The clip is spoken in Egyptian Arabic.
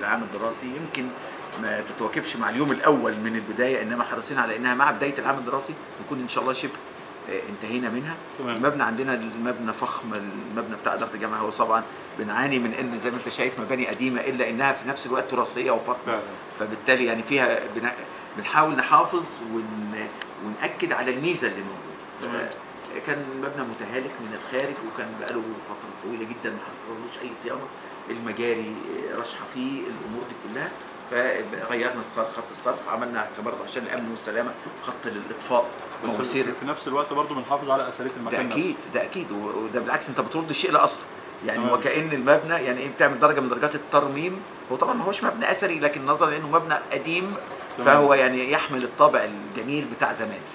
العام الدراسي يمكن ما تتواكبش مع اليوم الاول من البدايه انما حريصين على انها مع بدايه العام الدراسي نكون ان شاء الله شبه آه، انتهينا منها تمام. المبنى عندنا المبنى فخم المبنى بتاع اداره الجامعه هو طبعا بنعاني من ان زي ما انت شايف مباني قديمه الا انها في نفس الوقت تراثيه وفخمه فعلا. فبالتالي يعني فيها بنا... بنحاول نحافظ ون... ونأكد على الميزه اللي موجوده تمام. ف- كان مبنى متهالك من الخارج وكان بقاله فتره طويله جدا ما حصلوش اي صيانه المجاري راشحه فيه الامور دي كلها فغيرنا الصرف خط الصرف عملنا برضه عشان الامن والسلامه خط للاطفاء بس مواسير في نفس الوقت برضه بنحافظ على اثريه ده المكان نفسه. اكيد ده اكيد و- وده بالعكس انت بترد الشيء لاصله يعني تمام. وكأن المبنى يعني ايه بتعمل درجه من درجات الترميم هو طبعا ما هوش مبنى اثري لكن نظرا لانه مبنى قديم تمام. فهو يعني يحمل الطابع الجميل بتاع زمان